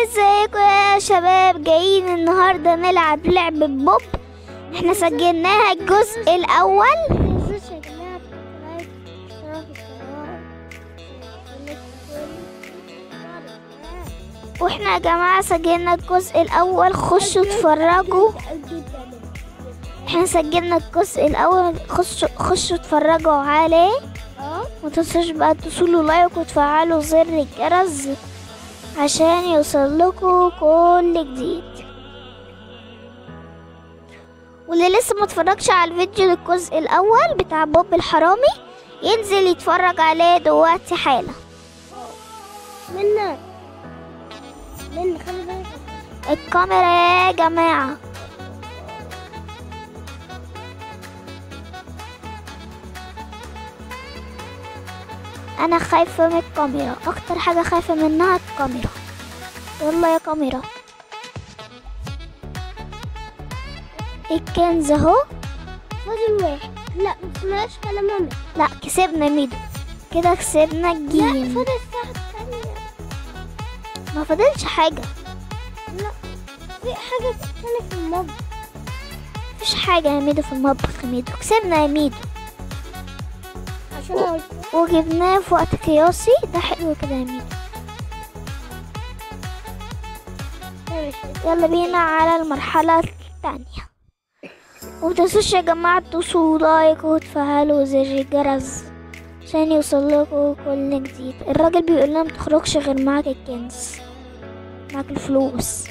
ازيكم يا شباب جايين النهارده نلعب لعبة بوب احنا سجلناها الجزء الاول متنسوش يا جماعة لايك اشتراك القناة واحنا يا جماعة سجلنا الجزء الاول خشوا اتفرجوا احنا سجلنا الجزء الاول خشوا خشوا اتفرجوا عليه اه متنسوش بقى تدوسوا لايك وتفعلوا زر الجرس عشان يوصلكوا كل جديد واللي لسه ما اتفرجش على الفيديو للجزء الاول بتاع بوب الحرامي ينزل يتفرج عليه دلوقتي حالا منا منا خلي بالك الكاميرا يا جماعة انا خايفة من الكاميرا اكتر حاجة خايفة منها الكاميرا يلا يا كاميرا الكنز اهو فاضل واحد لا مسمعش كلام ماما لا كسبنا ميدو كده كسبنا لا الجيم فاضل الساعة الثانية ما فضلش حاجة لا في حاجة تانية في المطبخ مفيش حاجة يا ميدو في المطبخ يا ميدو كسبنا يا ميدو عشان أقول وجبناه في وقت قياسي ده حلو كده يا ميدو يلا بينا على المرحلة الثانية ومتنسوش يا جماعة تدوسوا لايك وتفعلوا زر الجرس عشان يوصلكوا كل جديد الراجل بيقول لنا متخرجش غير معاك الكنز معاك الفلوس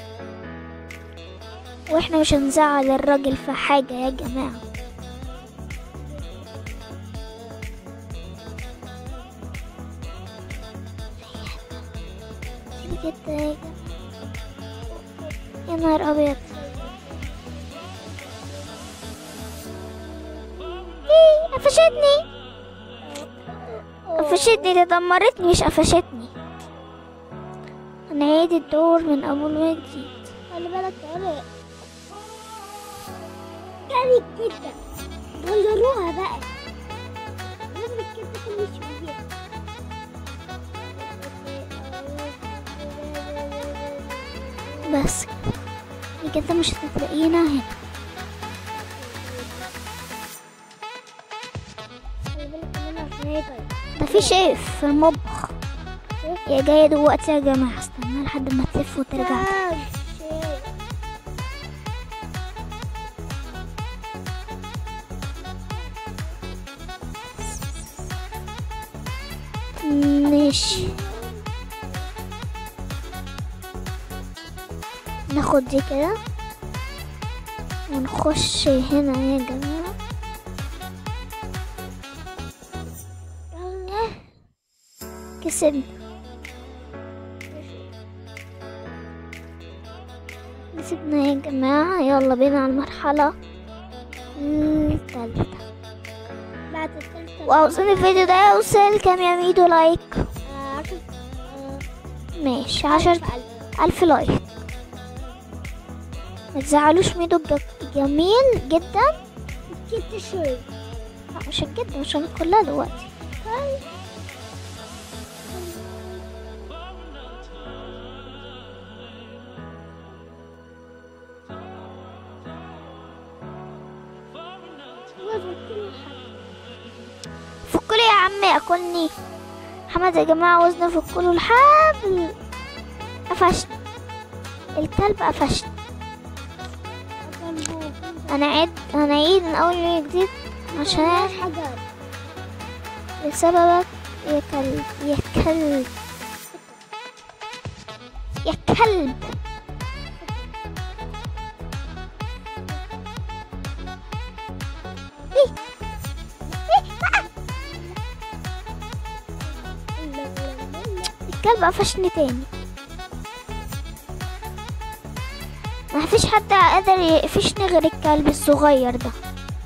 واحنا مش هنزعل الراجل في حاجة يا جماعة كده يا جماعة يا نهار ابيض إيه، قفشتني قفشتني دي دمرتني مش قفشتني هنعيد الدور من اول وجديد خلي بالك طارق كانت جدا غيروها بقى لازم الكبدة كل شوية بس كده كده مش هتلاقينا هنا خلي بالك كمان عشان هي طيب ده في شيف في المطبخ يا جاية دلوقتي يا جماعة استنى لحد ما تلف وترجع ماشي ناخد دي كده ونخش هنا يا جماعة كسبنا كسبنا يا جماعة يلا بينا على المرحلة التالتة بعد التالتة وعاوزين الفيديو ده يوصل كام يا ميدو لايك آه، عشر آه، ماشي عشر ألف ألف. ألف لايك ما تزعلوش ميدو ج- جميل جدا ست شهور لا، مش جدا مش هندخل لها دلوقتي فكوا لي يا عم ياكلني محمد يا جماعة وزنه فكوا له الحبل قفشني الكلب قفشني هنعيد هنعيد من اول وجديد عشان حجر بسببك يا كلب يا كلب يا كلب إيه؟ إيه؟ آه! الكلب قفشني تاني ما فيش حد قادر يقفشني غير الكلب الصغير ده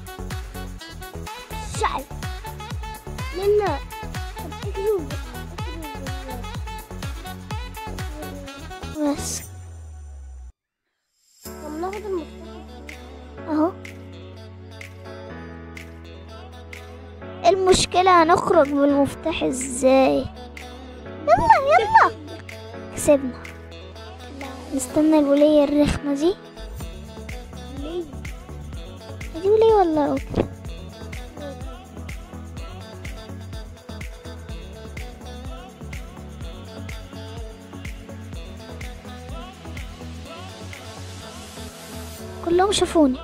شعر منا طب اجروا اجروا بس طب ناخد المفتاح اهو المشكلة هنخرج بالمفتاح ازاي يلا يلا كسبنا لا نستنى الولية الرخمة دي ليه دي ولية ولا راجل كلهم شافوني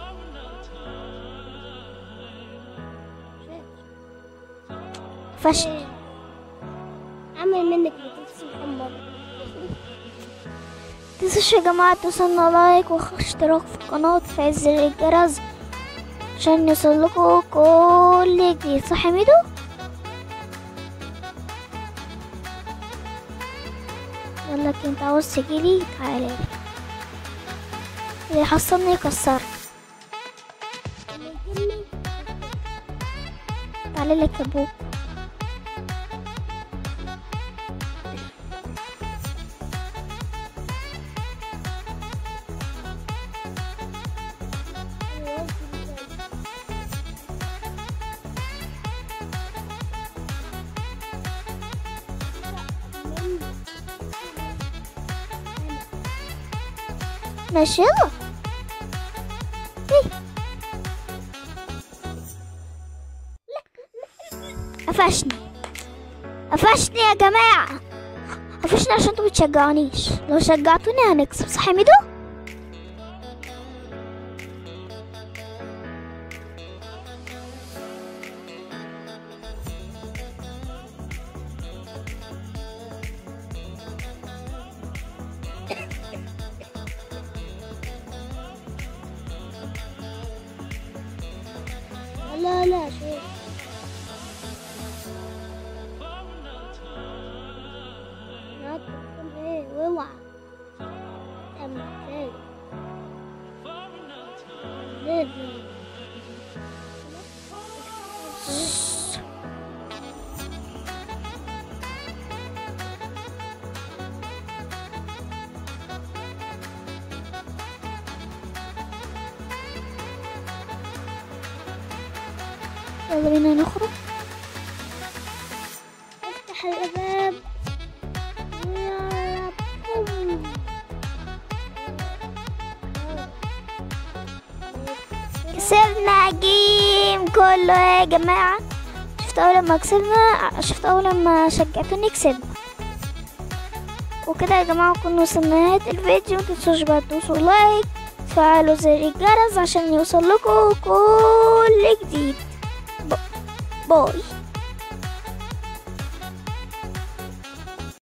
فشل عمل منك بطاطس محمرة متنسوش يا جماعة تدوسوا لايك واشتراك في القناة وتفعيل زر الجرس عشان يوصلكوا كل جديد صح يا ميدو؟ يلا انت عاوز تجيلي تعالى اللي حصلني يكسر اللي يجيلي تعالى لك يا ابوك ماشي يلا إيه. قفشني قفشني يا جماعة قفشني عشان انتوا بتشجعونيش لو شجعتوني هنكسب صح يا ميدو؟ لا لا شوف لا تقول ايه واوعى تمثال ليه ليه يلا بينا نخرج افتح الباب يا رب كسبنا جيم كله يا جماعة شفت أول لما كسبنا شفت أول لما شجعتوني كسبنا وكده يا جماعة كنا وصلنا نهاية الفيديو متنسوش بقى تدوسوا لايك تفعلوا زر الجرس عشان يوصل لكم كل جديد ب- باي